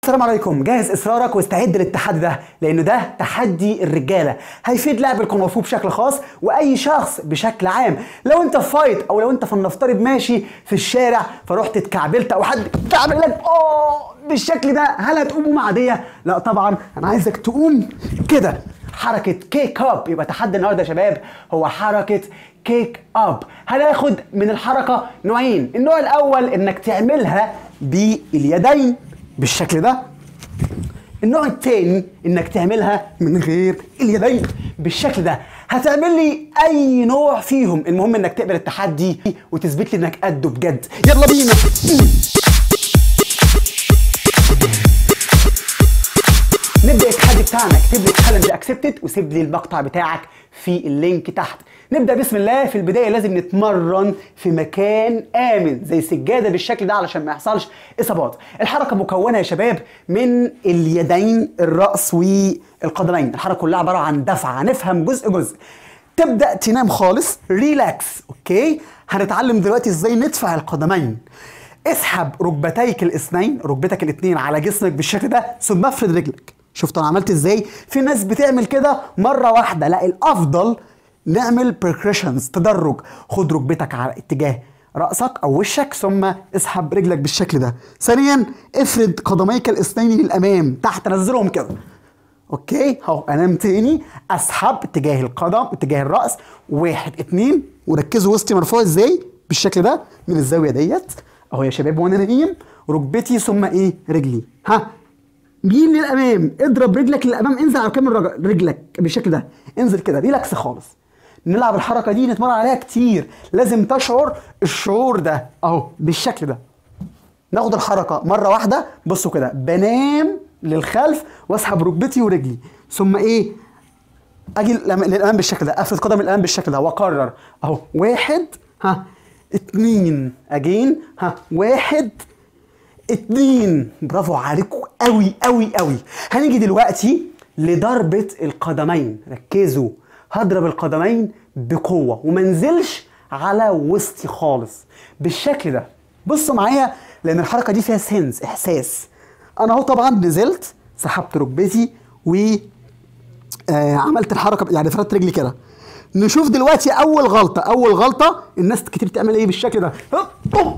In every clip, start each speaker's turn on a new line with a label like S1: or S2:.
S1: السلام عليكم جهز اصرارك واستعد للتحدي ده لان ده تحدي الرجاله هيفيد لاعب الكونغ فو بشكل خاص واي شخص بشكل عام لو انت في فايت او لو انت فلنفترض ماشي في الشارع فرحت اتكعبلت او حد كعبل لك اه بالشكل ده هل هتقوم قومه عاديه لا طبعا انا عايزك تقوم كده حركه كيك اب يبقى تحدي النهارده يا شباب هو حركه كيك اب هناخد من الحركه نوعين النوع الاول انك تعملها باليدين بالشكل ده النوع التاني انك تعملها من غير اليدين بالشكل ده هتعمل لي اي نوع فيهم المهم انك تقبل التحدي وتثبت لي انك قده بجد يلا بينا نبدا التحدي بتاعنا اكتب لي التالنت اكسبتد وسيب لي المقطع بتاعك في اللينك تحت نبدا بسم الله في البدايه لازم نتمرن في مكان امن زي سجاده بالشكل ده علشان ما يحصلش اصابات الحركه مكونه يا شباب من اليدين الراس والقدمين الحركه كلها عباره عن دفعه هنفهم جزء جزء تبدا تنام خالص ريلاكس اوكي هنتعلم دلوقتي ازاي ندفع القدمين اسحب ركبتيك الاثنين ركبتك الاثنين على جسمك بالشكل ده ثم افرد رجلك شفت انا عملت ازاي في ناس بتعمل كده مره واحده لا الافضل نعمل بريكريشنز تدرج خد ركبتك على اتجاه راسك او وشك ثم اسحب رجلك بالشكل ده ثانيا افرد قدميك الاثنين للامام تحت نزلهم كده اوكي اهو انام تاني اسحب اتجاه القدم اتجاه الراس واحد اتنين وركزوا وسطي مرفوع ازاي بالشكل ده من الزاويه ديت اهو يا شباب وانا نايم ركبتي ثم ايه رجلي ها مين للامام اضرب رجلك للامام انزل على كامل رج- رجلك بالشكل ده انزل كده ريلاكس خالص نلعب الحركه دي نتمرن عليها كتير لازم تشعر الشعور ده اهو بالشكل ده ناخد الحركه مره واحده بصوا كده بنام للخلف واسحب ركبتي ورجلي ثم ايه اجي للأم- للامام بالشكل ده افرد قدم الامام بالشكل ده واقرر اهو واحد ها اتنين اجين ها واحد اتنين برافو عليكم قوي قوي قوي هنيجي دلوقتي لضربة القدمين ركزوا هضرب القدمين بقوة وما انزلش على وسطي خالص بالشكل ده بصوا معايا لان الحركة دي فيها سنس احساس انا اهو طبعا نزلت سحبت ركبتي و آه عملت الحركه يعني فردت رجلي كده نشوف دلوقتي اول غلطه اول غلطه الناس كتير بتعمل ايه بالشكل ده هوب، هوب.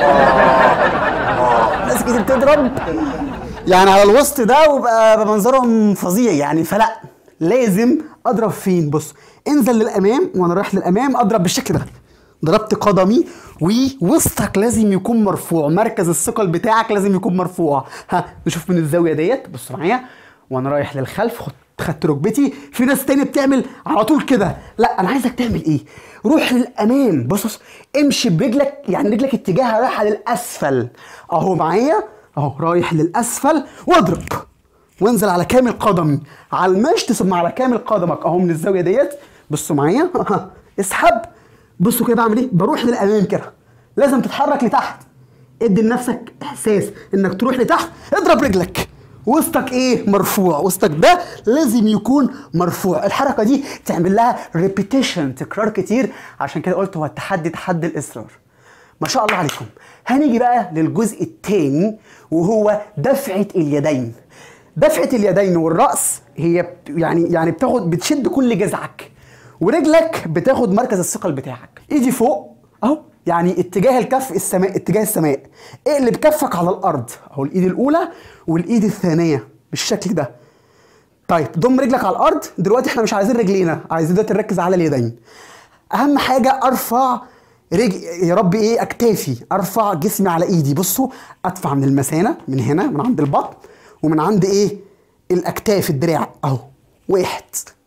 S1: ناس كتير بتضرب يعني على الوسط ده ويبقى بمنظرهم فظيع يعني فلا لازم اضرب فين بص انزل للامام وانا رايح للامام اضرب بالشكل ده ضربت قدمي ووسطك لازم يكون مرفوع مركز الثقل بتاعك لازم يكون مرفوع ها نشوف من الزاويه ديت بص معايا وانا رايح للخلف خد خدت ركبتي في ناس تاني بتعمل على طول كده لا انا عايزك تعمل ايه روح للامام بص بص امشي برجلك يعني رجلك اتجاهها رايحه للاسفل اهو معايا اهو رايح للاسفل واضرب وانزل على كامل قدمي على المشط ثم على كامل قدمك اهو من الزاويه ديت بصوا معايا اسحب بصوا كده بعمل ايه بروح للامام كده لازم تتحرك لتحت ادي لنفسك احساس انك تروح لتحت اضرب رجلك وسطك ايه مرفوع وسطك ده لازم يكون مرفوع الحركه دي تعمل لها ريبيتيشن تكرار كتير عشان كده قلت هو التحدي تحدي الاصرار ما شاء الله عليكم هنيجي بقى للجزء الثاني وهو دفعه اليدين دفعه اليدين والراس هي بت- يعني يعني بتاخد بتشد كل جذعك ورجلك بتاخد مركز الثقل بتاعك ايدي فوق اهو يعني اتجاه الكف السماء اتجاه السماء اقلب كفك على الارض اهو الايد الاولى والايد الثانيه بالشكل ده طيب ضم رجلك على الارض دلوقتي احنا مش عايزين رجلينا عايزين دلوقتي نركز على اليدين اهم حاجه ارفع رجل يا رب ايه اكتافي ارفع جسمي على ايدي بصوا ادفع من المثانه من هنا من عند البطن ومن عند ايه الاكتاف الدراع اهو واحد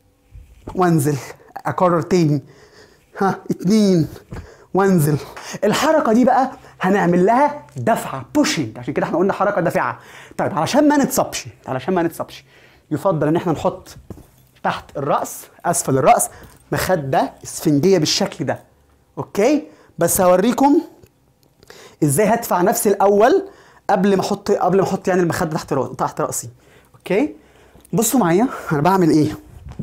S1: وانزل اكرر تاني ها اتنين وانزل الحركه دي بقى هنعمل لها دفعه بوشنج عشان كده احنا قلنا حركه دافعه طيب علشان ما نتصابش علشان ما نتصابش يفضل ان احنا نحط تحت الراس اسفل الراس مخده اسفنجيه بالشكل ده اوكي بس هوريكم ازاي هدفع نفسي الاول قبل ما احط قبل ما احط يعني المخده تحت را- تحت راسي اوكي بصوا معايا انا بعمل ايه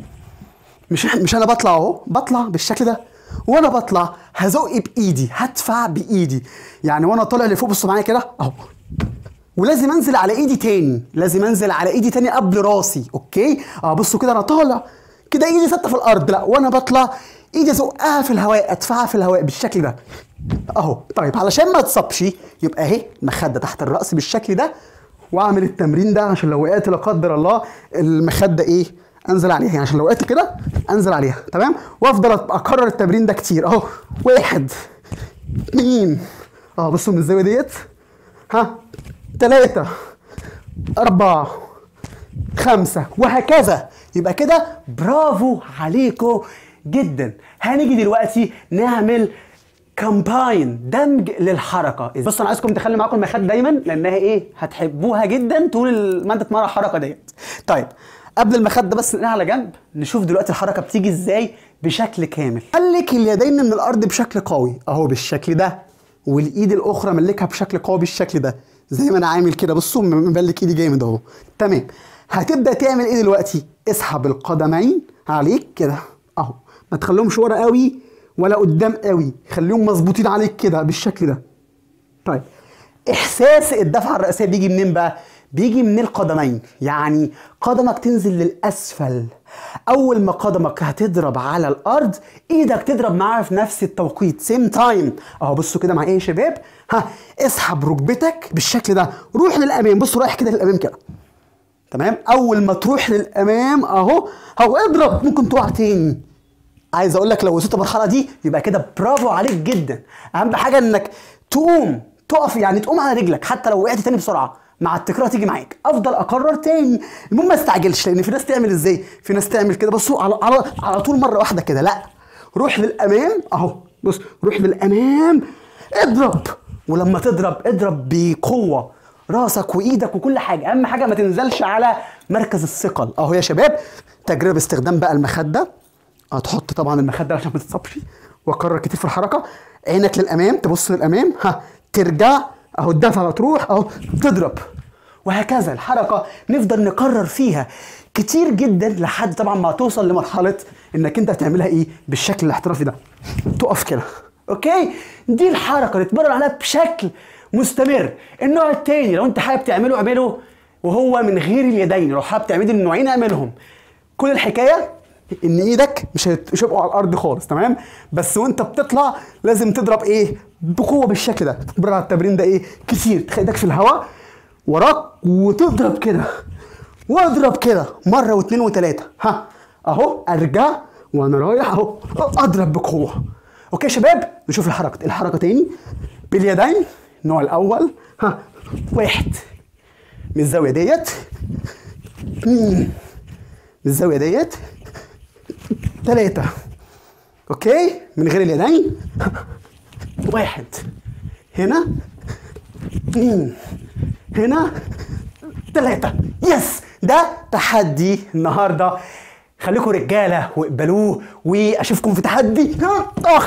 S1: مش مش انا بطلع اهو بطلع بالشكل ده وانا بطلع هزق بايدي هدفع بايدي يعني وانا طالع لفوق بصوا معايا كده اهو ولازم انزل على ايدي تاني لازم انزل على ايدي تاني قبل راسي اوكي اه بصوا كده انا طالع كده ايدي ثابته في الارض لا وانا بطلع ايدي ازقها في الهواء ادفعها في الهواء بالشكل ده اهو طيب علشان ما تصبش يبقى اهي مخده تحت الراس بالشكل ده واعمل التمرين ده عشان لو وقعت لا قدر الله المخده ايه انزل عليها يعني عشان لو وقعت كده انزل عليها تمام وافضل اكرر التمرين ده كتير اهو واحد اتنين اه بصوا من الزاويه ديت ها تلاتة أربعة خمسة وهكذا يبقى كده برافو عليكم جدا هنيجي دلوقتي نعمل كامباين دمج للحركه بص انا عايزكم تخلي معاكم المخاد دايما لانها ايه هتحبوها جدا طول ما انت تتمرن الحركه ديت طيب قبل المخده بس نقلها على جنب نشوف دلوقتي الحركه بتيجي ازاي بشكل كامل ملك اليدين من الارض بشكل قوي اهو بالشكل ده والايد الاخرى ملكها بشكل قوي بالشكل ده زي ما انا عامل كده بصوا مملك ايدي جامد اهو تمام هتبدا تعمل ايه دلوقتي اسحب القدمين عليك كده اهو ما تخليهمش ورا قوي ولا قدام قوي خليهم مظبوطين عليك كده بالشكل ده طيب احساس الدفعه الرئيسيه بيجي منين بقى بيجي من القدمين يعني قدمك تنزل للاسفل اول ما قدمك هتضرب على الارض ايدك تضرب معاها في نفس التوقيت سيم تايم اهو بصوا كده مع ايه يا شباب ها اسحب ركبتك بالشكل ده روح للامام بصوا رايح كده للامام كده تمام اول ما تروح للامام اهو اهو اضرب ممكن تقع تاني عايز اقول لك لو وصلت المرحله دي يبقى كده برافو عليك جدا اهم حاجه انك تقوم تقف يعني تقوم على رجلك حتى لو وقعت تاني بسرعه مع التكرار تيجي معاك افضل اكرر تاني المهم ما استعجلش لان في ناس تعمل ازاي في ناس تعمل كده بصوا على على على طول مره واحده كده لا روح للامام اهو بص روح للامام اضرب ولما تضرب اضرب بقوه راسك وايدك وكل حاجه اهم حاجه ما تنزلش على مركز الثقل اهو يا شباب تجربه استخدام بقى المخده هتحط طبعا المخده عشان ما تتصابش واكرر كتير في الحركه عينك للامام تبص للامام ها ترجع اهو الدفعه تروح اهو تضرب وهكذا الحركه نفضل نكرر فيها كتير جدا لحد طبعا ما توصل لمرحله انك انت تعملها ايه بالشكل الاحترافي ده تقف كده اوكي دي الحركه اللي تتمرن عليها بشكل مستمر النوع التاني لو انت حابب تعمله اعمله وهو من غير اليدين لو حابب تعمل النوعين اعملهم كل الحكايه ان ايدك مش هت- مش هيبقوا على الارض خالص تمام بس وانت بتطلع لازم تضرب ايه بقوه بالشكل ده تتمرن على التمرين ده ايه كتير تخلي ايدك في الهواء وراك وتضرب كده واضرب كده مره واثنين وثلاثه ها اهو ارجع وانا رايح اهو اضرب بقوه اوكي يا شباب نشوف الحركه الحركه تاني باليدين النوع الاول ها واحد من الزاويه ديت اتنين من الزاويه ديت ثلاثة اوكي من غير اليدين واحد هنا اثنين هنا ثلاثة يس ده تحدي النهاردة خليكم رجالة واقبلوه واشوفكم في تحدي اخر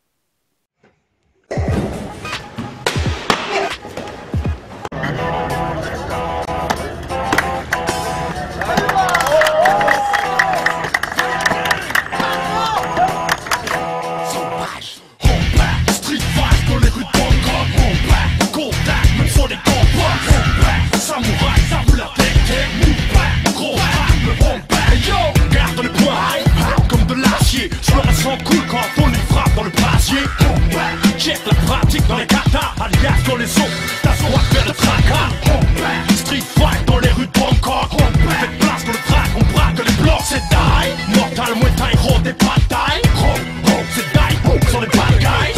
S2: sauvage. Combat, street fight dans les rues de Bangkok. Combat, contact, même sur les combats. Combat, samouraï, ça roule la tête. Move back, gros rap, le combat. Yo, garde le poing, hard comme de l'acier. Je me ressens cool quand on les frappe dans le brasier. Combat, check la pratique dans les katas. Alias dans les eaux, t'as son à faire le tracas. Combat, street fight dans les rues de Bangkok. Combat, faites place dans le track, on braque les blocs. C'est die, mortal, muay thai, raw, des batailles. Oh, oh, c'est die, oh, sont les bad guys.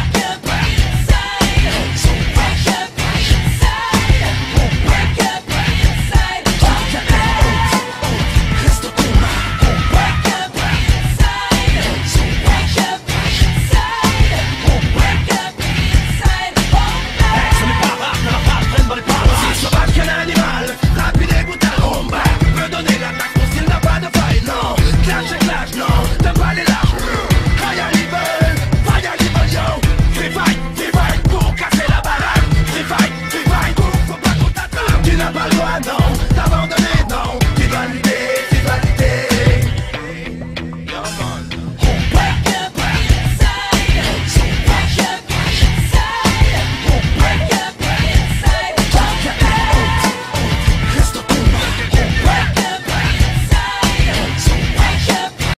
S2: Ce n'est pas rare que la rage traîne dans les parages Sauvage qu'un animal, rapide et brutal Combat, peut donner l'attaque, mon style n'a pas de faille, non Clash et clash, non, t'aimes pas les lâches High level, fire level, yo Free fight, free fight, pour casser la balade Free fight, free fight, pour faut pas qu'on t'attrape Tu n'as pas le droit, non, d'abandonner